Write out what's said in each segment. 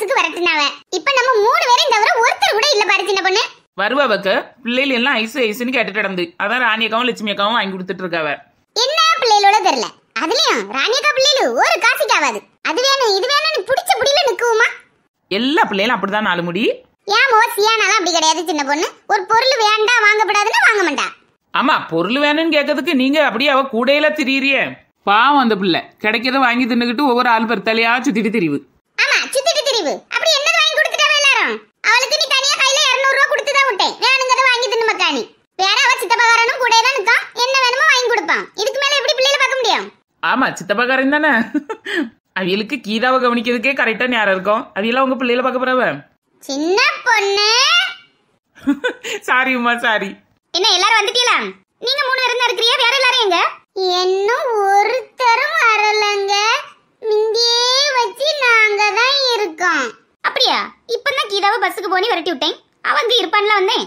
பஸ்ஸுக்கு வரட்டுனாவ இப்ப நம்ம மூணு பேரும் தவிர ஒருத்தர் கூட இல்ல பாரு சின்ன பொண்ணு வருவா பக்க பிள்ளைகள் எல்லாம் ஐஸ் ஐஸ்னு கேட்டுட்டு நடந்து அதான் ராணி அக்காவும் லட்சுமி அக்காவும் வாங்கி கொடுத்துட்டு இருக்காவ என்ன பிள்ளைகளோட தெரியல அதுலயும் ராணியக்கா பிள்ளைகளு ஒரு காசுக்கு ஆகாது அது வேணும் இது வேணும்னு பிடிச்ச புடியில நிக்குமா எல்லா பிள்ளைகளும் அப்படிதான் நாலு முடி ஏன் மோ சியானாலாம் அப்படி கிடையாது சின்ன பொண்ணு ஒரு பொருள் வேண்டாம் வாங்கப்படாதுன்னா வாங்க மாட்டா ஆமா பொருள் வேணும்னு கேட்கறதுக்கு நீங்க அப்படியே அவ கூடையில திரியிறியே பாவம் அந்த பிள்ளை கிடைக்கிறத வாங்கி தின்னுக்கிட்டு ஒவ்வொரு ஆள் பெருத்தாலையா சுத்திட்டு திரிவு ஆமா சுத்திட்டு திரிவு அப்படி என்னது வாங்கி கொடுத்துட்டாவ எல்லாரும் அவளுக்கு நீ தனியா கையில 200 ரூபாய் கொடுத்து தான் விட்டேன் வேணுங்கிறத வாங்கி தின்னு மக்கானி வேற அவ சித்தப்பா வரணும் கூட தான் நிக்கான் என்ன வேணுமோ வாங்கி கொடுப்பான் இதுக்கு மேல எப்படி பிள்ளைல பார்க்க முடியும் ஆமா சித்தப்பாக்காரன் தானே அவியலுக்கு கீதாவை கவனிக்கிறதுக்கே கரெக்டா நேரம் இருக்கும் அவியெல்லாம் உங்க பிள்ளைகளை பார்க்க போறவ சின்ன பொண்ணு சாரி உமா சாரி என்ன எல்லாரும் வந்துட்டீங்களா நீங்க மூணு பேரும் தான் இருக்கிறியா வேற எல்லாரும் எங்க இன்னும் ஒருத்தரும் வரலங்க மிந்தியே வச்சு நாங்க தான் இருக்கோம் அப்படியா இப்பதான் கீதாவை பஸ்ஸுக்கு போனி விரட்டி விட்டேன் அவ வந்து இருப்பான்ல வந்தேன்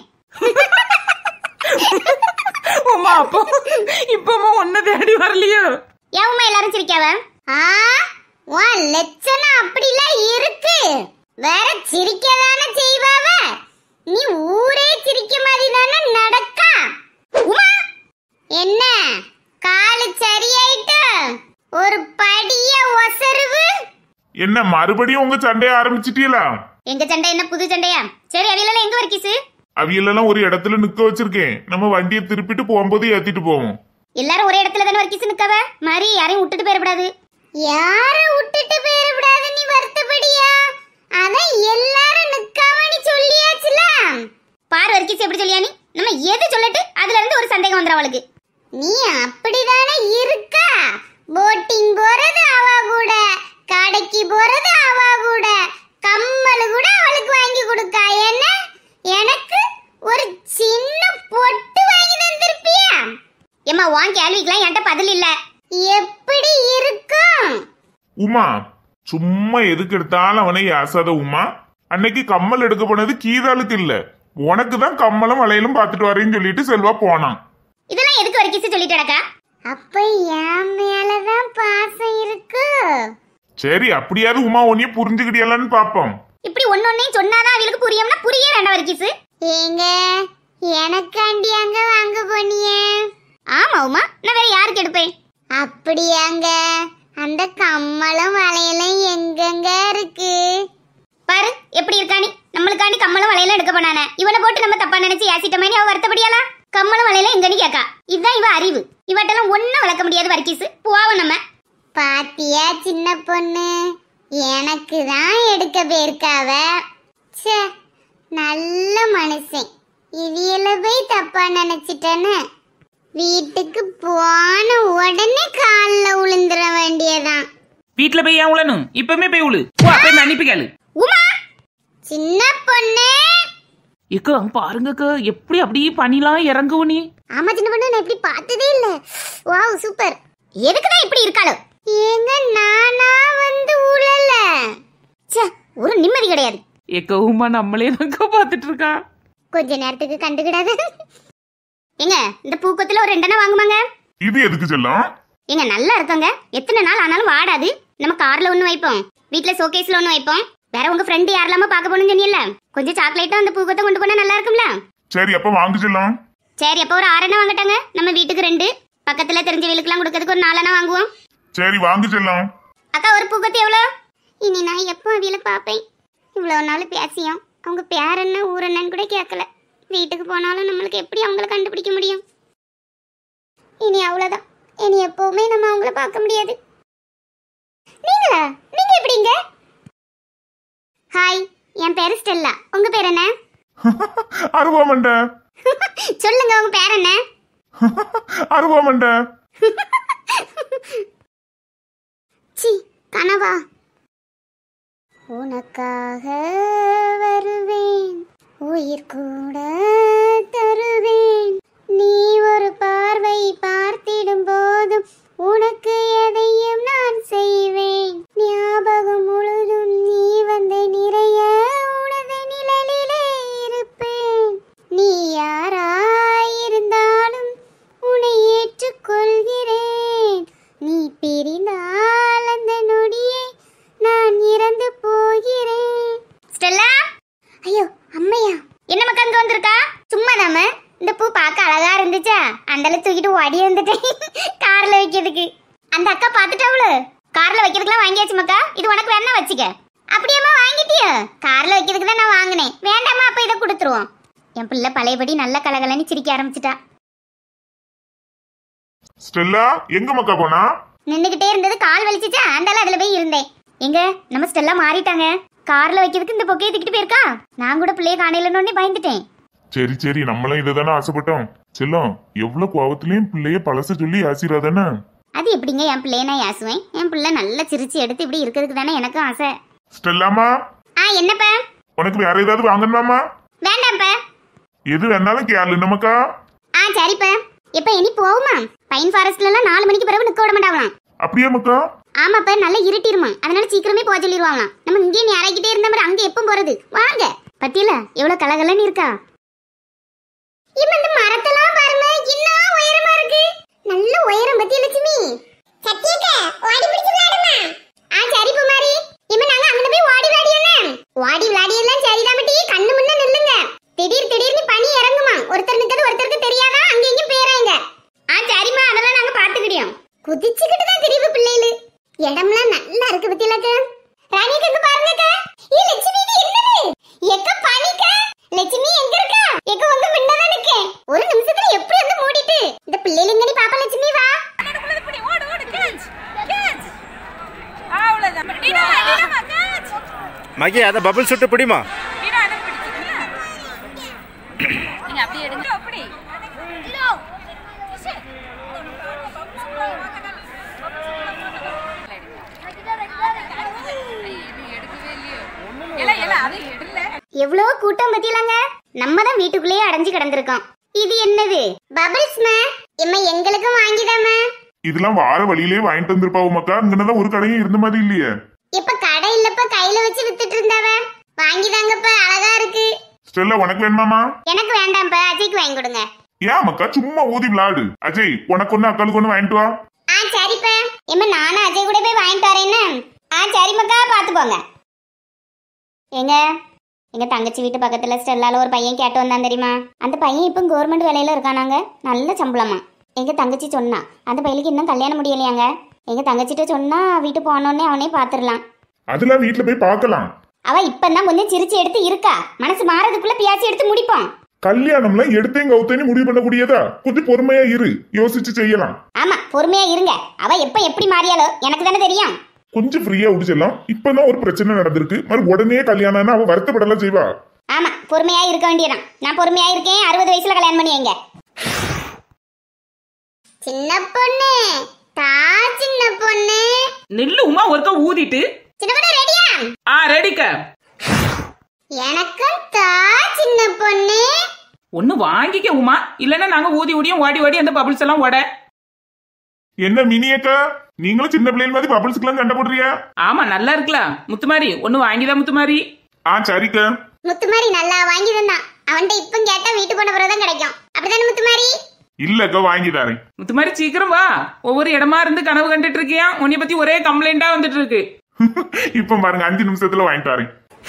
உமா அப்போ இப்பமா ஒன்ன தேடி வரலையோ ஏன் உமா எல்லாரும் சிரிக்காவ ஆ உன் லட்சணம் அப்படிலாம் இருக்கு வேற சிரிக்கதானே செய்வாவ நீ ஊரே சிரிக்க மாதிரி தானே நடக்கா உமா என்ன காலு சரியாயிட்டு ஒரு படிய ஒசருவு என்ன மறுபடியும் உங்க சண்டைய ஆரம்பிச்சிட்டீங்களா எங்க சண்டை என்ன புது சண்டையா சரி அவியல எங்க வரைக்கிசு அவியலெல்லாம் ஒரு இடத்துல நிக்க வச்சிருக்கேன் நம்ம வண்டியை திருப்பிட்டு போகும்போது ஏத்திட்டு போவோம் எல்லாரும் ஒரே இடத்துல தானே வரைக்கிசு நிக்கவ மாதிரி யாரையும் விட்டுட்டு போயிடக்கூடாது யார விட்டுட்டு போயிடக்கூடாது நீ வருத்தப்படியா அதான் எல்லாரும் நிக்காம நீ சொல்லியாச்சுல பாரு வரைக்கிசு எப்படி சொல்லியா நீ நம்ம எது சொல்லட்டு அதுல இருந்து ஒரு சந்தேகம் வந்துடும் அவளுக்கு நீ அப்படிதானே இருக்கா போட்டிங் போறது அவ கூட கடைக்கு போறது அவ கூட கம்மல் கூட அவளுக்கு வாங்கி கொடுக்கா என்ன எனக்கு ஒரு சின்ன பொட்டு வாங்கி தந்திருப்பியா ஏம்மா உன் கேள்விக்கெல்லாம் என்கிட்ட பதில் இல்ல எப்படி இருக்கும் உமா சும்மா எதுக்கு எடுத்தாலும் அவனை யாசாத உமா அன்னைக்கு கம்மல் எடுக்க போனது கீதாளுக்கு இல்ல உனக்கு தான் கம்மலும் வளையலும் பார்த்துட்டு வரேன்னு சொல்லிட்டு செல்வா போனான் இதெல்லாம் எதுக்கு வரைக்கும் சொல்லிட்டு கிடக்கா அப்ப என் மேலதான் பாசம் இருக்கு சரி அப்படியாவது உமா உன்னைய புரிஞ்சுக்கிட்டியலான்னு பாப்போம் இப்படி ஒன்னொன்னையும் சொன்னாதான் அவளுக்கு புரியும்னா புரிய வேண்டாம் வரைக்கிசு ஏங்க எனக்காண்டி அங்க வாங்க போனியே ஆமா உமா நான் வேற யாருக்கு எடுப்பேன் அப்படியாங்க அந்த கம்மலும் வளையலும் எங்கெங்க இருக்கு பாரு எப்படி இருக்கானி நம்மளுக்காண்டி கம்மலும் வளையலும் எடுக்க போனானே இவனை போட்டு நம்ம தப்பா நினைச்சு ஏசிட்டமே அவ வருத்தப்படியாளா கம்மலும் வளையலும் எங்கன்னு கேக்கா இதுதான் இவ அறிவு இவட்டெல்லாம் ஒன்னும் வளர்க்க முடியாது வர்க்கீஸ் போவோம் நம்ம பாத்தியா சின்ன பொண்ணு எனக்கு தான் எடுக்க போயிருக்காவ ச்சே நல்ல மனுஷன் இவியல போய் தப்பா நினைச்சிட்டேன்னு வீட்டுக்கு போன உடனே காலில் உளுந்துட வேண்டியதான் வீட்டுல போய் ஏன் உழணும் இப்பவுமே போய் உழு போ போய் மன்னிப்பு கேளு உமா சின்ன பொண்ணு ஏக்கா அங்க பாருங்கக்கா எப்படி அப்படியே பனிலாம் இறங்கும் நீ ஆமா சின்ன பொண்ணு நான் இப்படி பார்த்ததே இல்ல வாவ் சூப்பர் எதுக்குதான் இப்படி இருக்காளோ ஏங்க நானா வந்து உழல ச்சே ஒரு நிம்மதி கிடையாது ஏக்கா உமா நம்மளே தான்க்கா பார்த்துட்டு இருக்கா கொஞ்ச நேரத்துக்கு கண்டுக்கிடாது ஏங்க இந்த பூக்கத்துல ஒரு ரெண்டெண்ணம் வாங்குமாங்க இது எதுக்கு செல்லம் ஏங்க நல்லா இருக்குங்க எத்தனை நாள் ஆனாலும் வாடாது நம்ம கார்ல ஒண்ணு வைப்போம் வீட்ல ஷோகேஸ்ல ஒண்ணு வைப்போம் வேற உங்க ஃப்ரெண்ட் யாரெல்லாம பார்க்க போகணும்னு சொன்னீங்கல்ல கொஞ்சம் சாக்லேட்டும் அந்த பூக்கத்தை கொண்டு போனா நல்லா இருக்கும்ல சரி அப்ப வாங்கு செல்லம் சரி அப்போ ஒரு ஆறெண்ணம் வாங்கட்டாங்க நம்ம வீட்டுக்கு ரெண்டு பக்கத்துல தெரிஞ்ச வீலுக்குலாம் கொடுக்கறதுக்கு ஒரு நாலெண்ணம் வாங்குவோம் சரி வாங்கு செல்லம் அக்கா ஒரு பூக்கத்து எவ்வளோ இனி நான் எப்போ அவியல பார்ப்பேன் இவ்வளோ நாள் பேசியும் அவங்க பேர் என்ன ஊர் என்னன்னு கூட கேட்கல வீட்டுக்கு போனாலும் நம்மளுக்கு எப்படி அவங்கள கண்டுபிடிக்க முடியும் இனி அவ்வளோதான் இனி எப்பவுமே நம்ம அவங்கள பார்க்க முடியாது நீங்களா நீங்க எப்படிங்க ஹாய் என் பேரு ஸ்டெல்லா உங்க பேர் என்ன அருவாமண்ட சொல்லுங்க உங்க பேர் என்ன அருவாமண்ட சி கனவா உனக்காக வருவேன் உயிர் கூட தருவேன் நீ ஒரு பார்வை பார்த்திடும் போதும் உனக்கு எதையும் நான் செய்வேன் ஞாபகம் முழுதும் நீ வந்து நிறைய உனது நிழலிலே இருப்பேன் நீ யாராயிருந்தாலும் உன்னை ஏற்றுக்கொள்கிறேன் நீ பிரிந்தால் அந்த நொடியே நான் இறந்து போகிறேன் பாத்துட்டாவளு கார்ல வைக்கிறதுக்குலாம் வாங்கியாச்சு மக்கா இது உனக்கு வேணா வச்சுக்க அப்படியாம்மா வாங்கிட்டியா கார்ல வைக்கிறதுக்கு தான் நான் வாங்கினேன் வேண்டாமா அப்ப இதை கொடுத்துருவோம் என் பிள்ளை பழையபடி நல்ல கலகலன்னு சிரிக்க ஆரம்பிச்சிட்டா ஸ்டெல்லா எங்க மக்கா போனா நின்னுகிட்டே இருந்தது கால் வலிச்சுச்சா அந்தால அதுல போய் இருந்தேன் எங்க நம்ம ஸ்டெல்லா மாறிட்டாங்க கார்ல வைக்கிறதுக்கு இந்த பொக்கையை தூக்கிட்டு போயிருக்கா நான் கூட பிள்ளைய காணையிலன்னு பயந்துட்டேன் சரி சரி நம்மளும் இதை தானே ஆசைப்பட்டோம் செல்லம் எவ்வளவு கோவத்திலயும் பிள்ளைய பழச சொல்லி ஆசிராதானே அது எப்படிங்க என் பிள்ளைய நான் யாசுவேன் என் பிள்ளை நல்லா சிரிச்சு எடுத்து இப்படி இருக்கிறதுக்கு தானே எனக்கும் ஆசை ஸ்டெல்லாமா ஆ என்னப்பா உனக்கு வேற ஏதாவது வாங்கணுமாமா வேண்டாம்ப்பா எது வேணாலும் கேளு நமக்கா ஆ சரிப்பா இப்ப இனி போகுமா பைன் ஃபாரஸ்ட்ல எல்லாம் நாலு மணிக்கு பிறகு நிக்க விட மாட்டாங்களாம் அப்படியே மக்கா ஆமாப்பா நல்லா இருட்டிருமா அதனால சீக்கிரமே போக சொல்லிடுவாங்களாம் நம்ம இங்கே நேராக்கிட்டே இருந்த மாதிரி அங்க எப்போ போறது வாங்க பத்தியில எவ்வளவு கலகலன்னு இருக்கா இப்ப இந்த மரத்தெல்லாம் பாருங்க என்ன உயரமா இருக்கு நல்ல உயரம் பத்தி லட்சுமி சத்தியக்க ஓடி பிடிச்சு விளையாடுமா ஆ சரி குமாரி இப்ப நாங்க அங்க போய் ஓடி விளையாடியோன்னு ஓடி விளையாடியெல்லாம் சரிதான் பட்டி கண்ணு முன்ன நில்லுங்க திடீர் திடீர்னு பனி இறங்குமா ஒருத்தர் நிக்கிறது ஒருத்தருக்கு தெரியாதா அங்க இங்க போயிறாங்க ஆ சரிம்மா அதெல்லாம் நாங்க பாத்துக்கிட்டோம் குதிச்சுக்கிட்டு தான் தெரியுது பிள்ளைகளு இடம்லாம் நல்லா இருக்கு பத்தியலக்க ராணிக்கு இங்க பாருங்கக்க ஏ லட்சுமி இது என்னது எக்க பனிக்க லட்சுமி எங்க இருக்கா எக்க உங்க முன்னதான் நிக்கேன் ஒரு நிமிஷத்துல எப்படி வந்து மூடிட்டு இந்த பிள்ளைல எங்க நீ பாப்பா லட்சுமி வா ஓடு ஓடு கேட்ச் கேட்ச் அவ்வளவுதான் டினா டினா கேட்ச் மகி அதை பபிள் சுட்டு பிடிமா டினா அதை பிடிச்சிக்கல நீங்க அப்படியே எடுங்க அப்படி எவ்வளவு கூட்டம் பத்தியலாங்க நம்ம தான் வீட்டுக்குள்ளேயே அடைஞ்சு கிடந்திருக்கோம் இது என்னது பபிள்ஸ்மா எம்மா எங்களுக்கும் வாங்கிதாம்மா இதெல்லாம் வார வழியிலே வாங்கிட்டு வந்திருப்பாவு மக்கா இங்கனதான் ஒரு கடையும் இருந்த மாதிரி இல்லையே இப்ப கடை இல்லப்ப கையில வச்சு வித்துட்டு இருந்தாவ வாங்கிதாங்கப்ப அழகா இருக்கு ஸ்டெல்லா உனக்கு வேணுமாமா எனக்கு வேண்டாம்ப்பா அஜய்க்கு வாங்கி கொடுங்க ஏன் மக்கா சும்மா ஊதி விளாடு அஜய் உனக்கு ஒண்ணு அக்காளுக்கு ஒண்ணு வாங்கிட்டு வா ஆ சரிப்பா எம்மா நானும் அஜய் கூட போய் வாங்கிட்டு வரேன்னு ஆ சரி மக்கா பார்த்து போங்க எங்க எங்க தங்கச்சி வீட்டு பக்கத்துல ஸ்டெல்லால ஒரு பையன் கேட்டு வந்தான் தெரியுமா அந்த பையன் இப்போ கவர்மெண்ட் வேலையில இருக்கானாங்க நல்ல சம்பளமா எங்க தங்கச்சி சொன்னா அந்த பையனுக்கு இன்னும் கல்யாணம் முடியலையாங்க எங்க தங்கச்சிட்ட சொன்னா வீட்டு போனோடனே அவனே பாத்துரலாம் அதெல்லாம் வீட்டுல போய் பார்க்கலாம் அவ இப்பதான் கொஞ்சம் சிரிச்சு எடுத்து இருக்கா மனசு மாறதுக்குள்ள பியாச்சி எடுத்து முடிப்போம் கல்யாணம்லாம் எடுத்தேன் கவுத்தேன்னு முடிவு பண்ணக்கூடியதா கொஞ்சம் பொறுமையா இரு யோசிச்சு செய்யலாம் ஆமா பொறுமையா இருங்க அவ எப்ப எப்படி மாறியாலோ எனக்கு தானே தெரியும் கொஞ்சம் ஃப்ரீயா விடுச்சலாம் இப்பதான் ஒரு பிரச்சனை நடந்திருக்கு மறு உடனே கல்யாணம்னா அவ வருத்தப்படலாம் செய்வா ஆமா பொறுமையா இருக்க வேண்டியதான் நான் பொறுமையா இருக்கேன் அறுபது வயசுல கல்யாணம் பண்ணி வைங்க சின்ன பொண்ணு தா சின்ன பொண்ணு நெல்லு உமா ஒருக்க ஊதிட்டு சின்ன பொண்ணு ரெடியா ஆ ரெடிக்க எனக்கும் தா சின்ன பொண்ணு ஒண்ணு வாங்கிக்க உமா இல்லைன்னா நாங்க ஊதி ஊடியும் ஓடி ஓடி அந்த பபிள்ஸ் எல்லாம் ஓட என்ன மினி அக்கா நீங்களும் சின்ன பிள்ளைகள் மாதிரி பபிள்ஸ்க்குலாம் சண்டை போடுறியா ஆமா நல்லா இருக்கலாம் முத்துமாரி ஒண்ணு வாங்கிதான் முத்துமாரி ஆ சரிக்கா முத்துமாரி நல்லா வாங்கி தந்தான் அவன்கிட்ட இப்ப கேட்டா வீட்டு போன பிறகு தான் கிடைக்கும் அப்படிதானே முத்துமாரி இல்லக்கா வாங்கி தரேன் முத்துமாரி சீக்கிரம் வா ஒவ்வொரு இடமா இருந்து கனவு கண்டுட்டு இருக்கியா உன்னை பத்தி ஒரே கம்ப்ளைண்டா வந்துட்டு இருக்கு இப்ப பாருங்க அஞ்சு நிமிஷத்துல வாங்கிட்டு வரேன்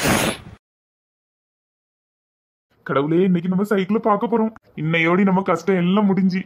கடவுளே இன்னைக்கு நம்ம சைக்கிள பார்க்க போறோம் இன்னையோடி நம்ம கஷ்டம் எல்லாம் முடிஞ்சு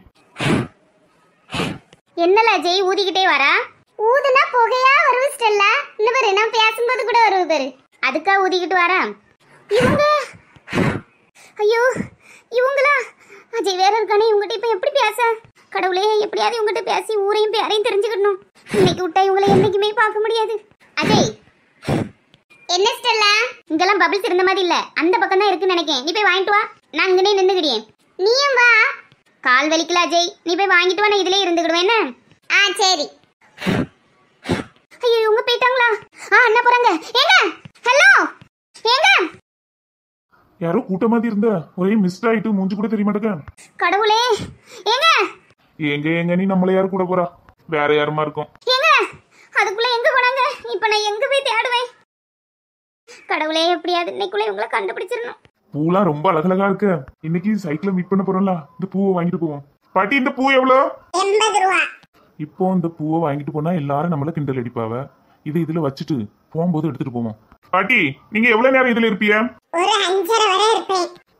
என்னல ஜெய் ஊதிக்கிட்டே வரா ஊதுனா புகையா வருது ஸ்டெல்லா இன்னும் பாரு நான் பேசும்போது கூட வருது பாரு அதுக்கா ஊதிக்கிட்டு வரா இவங்க ஐயோ இவங்களா அஜய் வேற இருக்கானே இவங்ககிட்ட இப்ப எப்படி பேச கடவுளே எப்படியாவது இவங்ககிட்ட பேசி ஊரையும் பேரையும் தெரிஞ்சுக்கணும் இன்னைக்கு விட்டா இவங்களை என்னைக்குமே பார்க்க முடியாது அஜய் என்ன ஸ்டெல்லா இங்கெல்லாம் பபிள்ஸ் இருந்த மாதிரி இல்ல அந்த பக்கம் தான் இருக்குன்னு நினைக்கேன் நீ போய் வாங்கிட்டு வா நான் இங்கனே நின்னுக்கிடியேன் நீயும் வா கால் வலிக்கல அஜய் நீ போய் வாங்கிட்டு வா நான் இதுலயே இருந்துக்கிடுவேன் என்ன ஆ சரி ஐயோ இவங்க போயிட்டாங்களா ஆ அண்ணா போறாங்க ஏங்க ஹலோ ஏங்க யாரோ கூட்ட மாதிரி இருந்த ஒரே மிஸ் ஆயிட்டு மூஞ்சி கூட தெரிய மாட்டேங்க கடவுளே ஏங்க எங்க எங்க நீ நம்மள யாரு கூட போறா வேற யாருமா இருக்கும் ஏங்க அதுக்குள்ள எங்க போனாங்க இப்ப நான் எங்க போய் தேடுவேன் கடவுளே எப்படியாவது இன்னைக்குள்ள இவங்கள கண்டுபிடிச்சிடணும் பூலாம் ரொம்ப அழகழகா இருக்கு இன்னைக்கு சைக்கிள மீட் பண்ண போறோம்ல இந்த பூவை வாங்கிட்டு போவோம் பாட்டி இந்த பூ எவ்வளோ எண்பது ரூபா இப்போ இந்த பூவை வாங்கிட்டு போனா எல்லாரும் நம்மள கிண்டல் அடிப்பாவ இதை இதுல வச்சுட்டு போகும்போது எடுத்துட்டு போவோம் பாட்டி நீங்க எவ்வளவு நேரம் இதுல இருப்பீங்க ஒரு அஞ்சரை வரை இருப்பேன்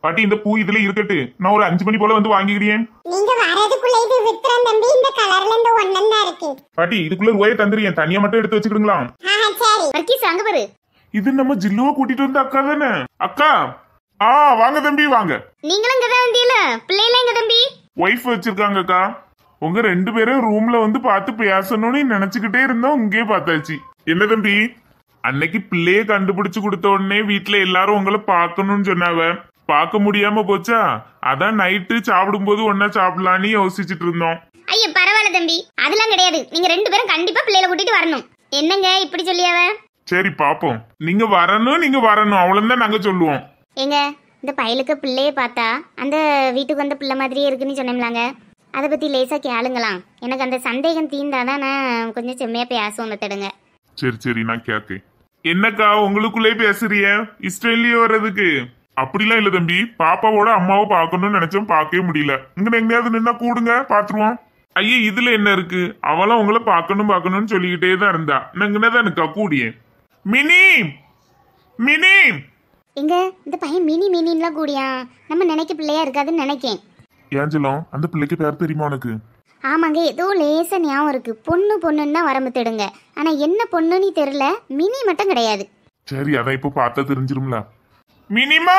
பாட்டி இந்த பூ இதுல இருக்கட்டு நான் ஒரு அஞ்சு மணி போல வந்து வாங்கிக்கிறேன் நீங்க வரதுக்குள்ள இது விக்ரம் தம்பி இந்த கலர்ல இந்த ஒண்ணம் தான் இருக்கு பாட்டி இதுக்குள்ள ரூபாயை தந்துறியன் தனியா மட்டும் எடுத்து வச்சுக்கிடுங்களா ஆஹா சரி வர்க்கீஸ் அங்க பாரு இது நம்ம ஜில்லுவ கூட்டிட்டு வந்த அக்கா தானே அக்கா ஆ வாங்க தம்பி வாங்க நீங்களும் இங்க தான் வந்தீல பிள்ளைல எங்க தம்பி ஒய்ஃப் வச்சிருக்காங்க அக்கா உங்க ரெண்டு பேரும் ரூம்ல வந்து பார்த்து பேசணும்னு நினைச்சுக்கிட்டே இருந்தோம் இங்கே பார்த்தாச்சு என்ன தம்பி அன்னைக்கு பிள்ளைய கண்டுபிடிச்சு கொடுத்த உடனே வீட்ல எல்லாரும் உங்களை பார்க்கணும்னு சொன்னாவ பார்க்க முடியாம போச்சா அதான் நைட்டு சாப்பிடும்போது ஒன்னா சாப்பிடலான்னு யோசிச்சுட்டு இருந்தோம் ஐயோ பரவாயில்ல தம்பி அதெல்லாம் கிடையாது நீங்க ரெண்டு பேரும் கண்டிப்பா பிள்ளைல கூட்டிட்டு வரணும் என்னங்க இப்படி சொல்லியாவ சரி பாப்போம் நீங்க வரணும் நீங்க வரணும் அவ்வளவுதான் நாங்க சொல்லுவோம் ஏங்க இந்த பயலுக்கு பிள்ளைய பார்த்தா அந்த வீட்டுக்கு வந்த பிள்ளை மாதிரியே இருக்குன்னு சொன்னோம்லாங்க அதை பத்தி லேசா கேளுங்களாம் எனக்கு அந்த சந்தேகம் தீர்ந்தாதான் நான் கொஞ்சம் செம்மையா பேசுவோம் தடுங்க சரி சரி நான் கேட்கேன் என்னக்கா உங்களுக்குள்ளே பேசுறிய இஸ்ரேலியே வர்றதுக்கு அப்படிலாம் இல்ல தம்பி பாப்பாவோட அம்மாவை பார்க்கணும்னு நினைச்சோம் பார்க்கவே முடியல இங்க எங்கேயாவது நின்னா கூடுங்க பாத்துருவோம் ஐயா இதுல என்ன இருக்கு அவளும் உங்களை பார்க்கணும் பார்க்கணும்னு சொல்லிக்கிட்டே தான் இருந்தா நங்கனே தான் இருக்கா கூடிய மினி மினி எங்க இந்த பையன் மினி மினின்லாம் கூடியா நம்ம நினைக்க பிள்ளையா இருக்காதுன்னு நினைக்கேன் ஏஞ்சலம் அந்த பிள்ளைக்கு பேர் தெரியுமா உனக்கு ஆமாங்க ஏதோ லேசா ஞாபகம் இருக்கு பொண்ணு பொண்ணுன்னு தான் வரம்பு தேடுங்க ஆனா என்ன பொண்ணுன்னு தெரியல மினி மட்டும் கிடையாது சரி அதான் இப்போ பார்த்தா தெரிஞ்சிரும்ல மினிமா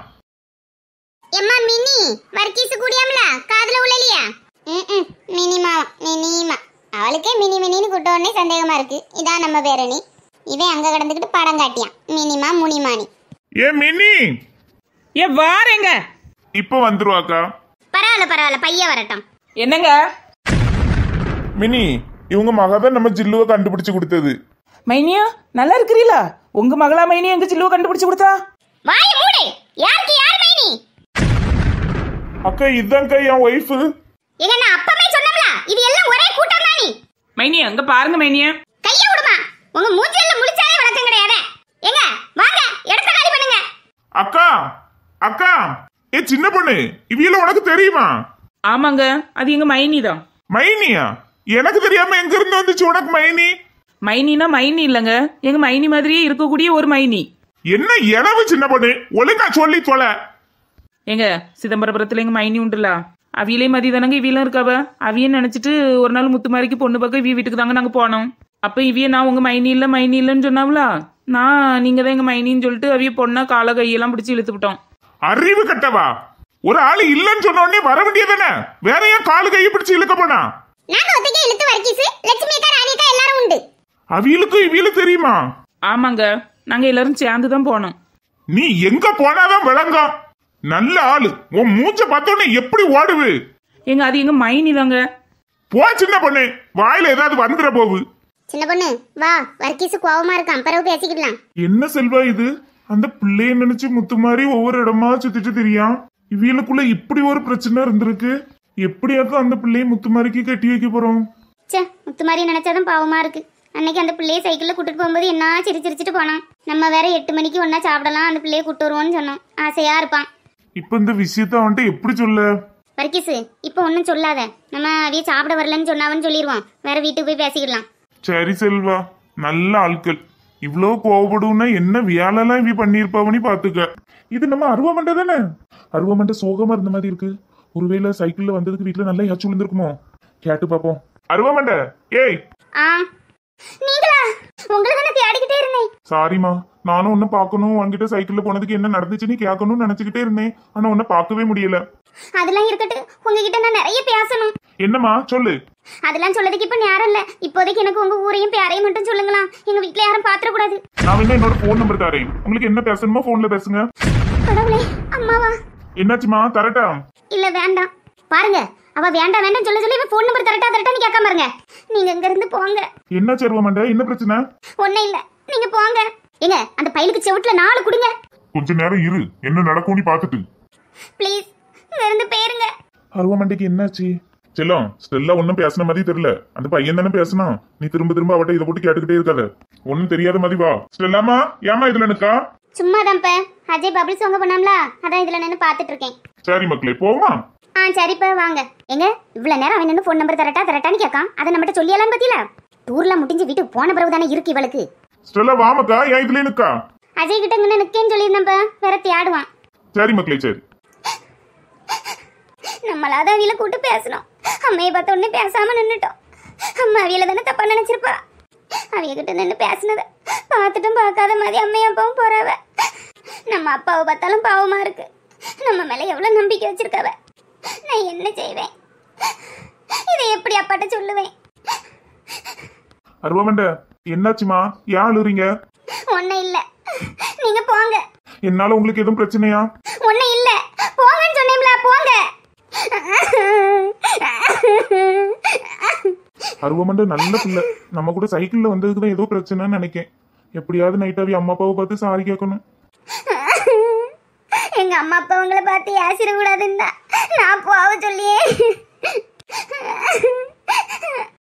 எம்மா மினி வர்க்கீஸ் கூடியாமல காதுல உள்ளலியா ம் மினிமா மினிமா அவளுக்கே மினி மினின்னு கூட்ட உடனே சந்தேகமா இருக்கு இதான் நம்ம பேரணி இவன் அங்க கடந்துக்கிட்டு படம் காட்டியான் மினிமா முனிமானி ஏ மினி ஏ வாரேங்க இப்போ வந்துருவாக்கா பரவாயில்ல பரவாயில்ல பையன் வரட்டும் என்னங்க மினி இவங்க மகதான் நம்ம ஜில்லுவை கண்டுபிடிச்சு கொடுத்தது மைனியா நல்லா இருக்கிறீங்களா உங்க மகளா மைனி எங்க சில்லுவ கண்டுபிடிச்சு கொடுத்தா வாய மூடு யாருக்கு யார் மைனி அக்கா இதான்க்கா என் ஒய்ஃபு எங்க நான் அப்பவே சொன்னோம்ல இது எல்லாம் ஒரே கூட்டம் தானி மைனி அங்க பாருங்க மைனியா கைய விடுமா உங்க மூஞ்சில முழிச்சாலே வழக்கம் கிடையாது எங்க வாங்க இடத்த காலி பண்ணுங்க அக்கா அக்கா ஏ சின்ன பொண்ணு இவியல உனக்கு தெரியுமா ஆமாங்க அது எங்க மைனி தான் மைனியா எனக்கு தெரியாம எங்க இருந்து வந்துச்சு உனக்கு மைனி மைனினா மைனி இல்லைங்க எங்க மைனி மாதிரியே இருக்கக்கூடிய ஒரு மைனி என்ன எனவு சின்ன பொண்ணு ஒழுங்கா சொல்லி தொலை எங்க சிதம்பரபுரத்துல எங்க மைனி உண்டுல அவியலே மதி தானங்க இவியெல்லாம் இருக்காவ அவியன்னு நினைச்சிட்டு ஒரு நாள் முத்துமாரிக்கு பொண்ணு பார்க்க இவிய வீட்டுக்கு தாங்க நாங்க போனோம் அப்ப இவிய நான் உங்க மைனி இல்ல மைனி இல்லைன்னு சொன்னாவளா நான் நீங்க தான் எங்க மைனின்னு சொல்லிட்டு அவிய பொண்ணா கால கையெல்லாம் பிடிச்சி இழுத்து விட்டோம் அறிவு கட்டவா ஒரு ஆளு இல்லைன்னு சொன்ன உடனே வர வேண்டியதானே வேற ஏன் காலு கையை பிடிச்சு இழுக்க போனா நாங்க ஒத்தைக்கு இழுத்து வர்க்கீஸ் லட்சுமி அக்கா ராணி அக்கா எல்லாரும் உண்டு அவியலுக்கும் இவியலும் தெரியுமா ஆமாங்க நாங்க எல்லாரும் சேர்ந்து தான் போனோம் நீ எங்க போனாதான் விளங்கும் நல்ல ஆளு உன் மூஞ்ச பார்த்தோன்னே எப்படி ஓடுவு எங்க அது எங்க மைனி தாங்க போ சின்ன பொண்ணு வாயில ஏதாவது வந்துட போகு சின்ன பொண்ணு வா வர்க்கீஸ் கோவமா இருக்கான் பிறகு பேசிக்கலாம் என்ன செல்வா இது அந்த பிள்ளைய நினைச்சு முத்து மாதிரி ஒவ்வொரு இடமா சுத்திட்டு தெரியாம் இவியலுக்குள்ள இப்படி ஒரு பிரச்சனை இருந்திருக்கு எப்படியாக்கும் அந்த பிள்ளைய முத்து மாதிரிக்கு கட்டி வைக்க போறோம் ச்சே முத்து மாதிரி நினைச்சாதான் பாவமா இருக்கு அன்னைக்கு அந்த பிள்ளைய சைக்கிள்ல கூட்டிட்டு போகும்போது என்ன சிரி சிரிச்சிட்டு போனான் நம்ம வேற எட்டு மணிக்கு ஒன்னா சாப்பிடலாம் அந்த பிள்ளைய கூட்டு வருவோம்னு சொன்னோம் ஆசையா இருப்பான் இப்ப இந்த விஷயத்த அவன்கிட்ட எப்படி சொல்ல வர்க்கீஸ் இப்போ ஒன்றும் சொல்லாத நம்ம அவைய சாப்பிட வரலன்னு சொன்னாவன்னு சொல்லிடுவோம் வேற வீட்டுக்கு போய் பேசிக்கலாம் சரி செல்வா நல்ல ஆட்கள் இவ்வளோ கோவப்படும்னா என்ன வியாழெல்லாம் இவ பண்ணியிருப்பாவனி பாத்துக்க இது நம்ம அருவாமண்டை தானே அருவாமண்டை சோகமா இருந்த மாதிரி இருக்கு ஒருவேளை சைக்கிள்ல வந்ததுக்கு வீட்டுல நல்லா ஏச்சு விழுந்திருக்குமோ கேட்டு பாப்போம் அருவாமண்டை ஏய் ஆ நீங்களா உங்களை தானே தேடிக்கிட்டே இருந்தேன் சாரிம்மா நானும் உன்னை பார்க்கணும் உன்கிட்ட சைக்கிள்ல போனதுக்கு என்ன நடந்துச்சுன்னு கேட்கணும்னு நினைச்சுக்கிட்டே இருந்தேன் ஆனா உன்னை பார்க்கவே முடியல அதெல்லாம் இருக்கட்டும் உங்ககிட்ட நான் நிறைய பேசணும் என்னம்மா சொல்லு அதெல்லாம் சொல்லதுக்கு இப்ப நேரம் இல்ல இப்போதைக்கு எனக்கு உங்க ஊரையும் பேரையும் மட்டும் சொல்லுங்களா எங்க வீட்ல யாரும் பாத்திர கூடாது நான் வேணா என்னோட ஃபோன் நம்பர் தரேன் உங்களுக்கு என்ன பேசணுமோ ஃபோன்ல பேசுங்க கடவுளே அம்மாவா என்னாச்சுமா தரட்டா இல்ல வேண்டாம் பாருங்க அவ வேண்டாம் வேண்டாம் சொல்ல சொல்லி ஃபோன் நம்பர் தரட்டா தரட்டான்னு கேட்காம இருங்க நீங்க இங்க இருந்து போங்க என்ன அருவாமண்டை என்ன பிரச்சனை ஒண்ணும் இல்ல நீங்க போங்க ஏங்க அந்த பையலுக்கு செவுட்டுல நாலு கொடுங்க கொஞ்ச நேரம் இரு என்ன நடக்கும்னு பார்த்துட்டு ப்ளீஸ் இங்க இருந்து பேருங்க அருவாமண்டைக்கு என்னாச்சு செல்லம் ஸ்டெல்லா ஒன்னும் பேசின மாதிரி தெரியல அந்த பையன் தானே பேசணும் நீ திரும்ப திரும்ப அவட்ட இதை போட்டு கேட்டுக்கிட்டே இருக்காத ஒன்னும் தெரியாத மாதிரி வா ஸ்டெல்லாமா ஏமா இதுல நிக்கா சும்மா தான்ப்ப அஜய் பபிள்ஸ் உங்க பண்ணாம்ல அதான் இதுல நின்னு பாத்துட்டு இருக்கேன் சரி மக்களே போமா ஆ சரிப்பா வாங்க எங்க இவ்வளவு நேரம் அவன் நின்று ஃபோன் நம்பர் தரட்டா தரட்டான்னு கேட்கான் அதை நம்மகிட்ட சொல்லியலாம் பத்தியில டூர்ல முடிஞ்சு வீட்டுக்கு போன பிறகு தானே இருக்கு இவளுக்கு ஸ்டெல்லா வாமக்கா ஏன் இதுல நிக்கா அஜய் கிட்ட இங்க நிக்கேன்னு சொல்லியிருந்தப்ப வேற தேடுவான் சரி மக்களே சரி நம்மளாத அவியில கூட்டு பேசணும் அம்மையை பார்த்த உடனே பேசாம நின்னுட்டோம் அம்மா அவியில தானே தப்பா நினைச்சிருப்பா அவிய கிட்ட நின்று பேசினத பார்த்துட்டும் பார்க்காத மாதிரி அம்மையும் அப்பாவும் போறாவ நம்ம அப்பாவை பார்த்தாலும் பாவமா இருக்கு நம்ம மேல எவ்வளவு நம்பிக்கை வச்சிருக்காவ நான் என்ன செய்வேன் இதை எப்படி அப்பாட்ட சொல்லுவேன் அருவாமண்ட என்னாச்சுமா ஏன் அழுறீங்க ஒன்னும் இல்ல நீங்க போங்க என்னால உங்களுக்கு எதுவும் பிரச்சனையா ஒன்னும் இல்ல போங்கன்னு சொன்னேன்ல போங்க அருவாமண்ட நல்ல பிள்ளை நம்ம கூட சைக்கிள்ல வந்ததுக்கு தான் ஏதோ பிரச்சனைன்னு நினைக்கேன் எப்படியாவது நைட்டாவி அம்மா அப்பாவை பார்த்து சாரி கேட்கணும் எங்க அம்மா அப்பா உங்களை பார்த்து ஏசிடக்கூடாதுன்னு தான் நான் போக சொல்லியே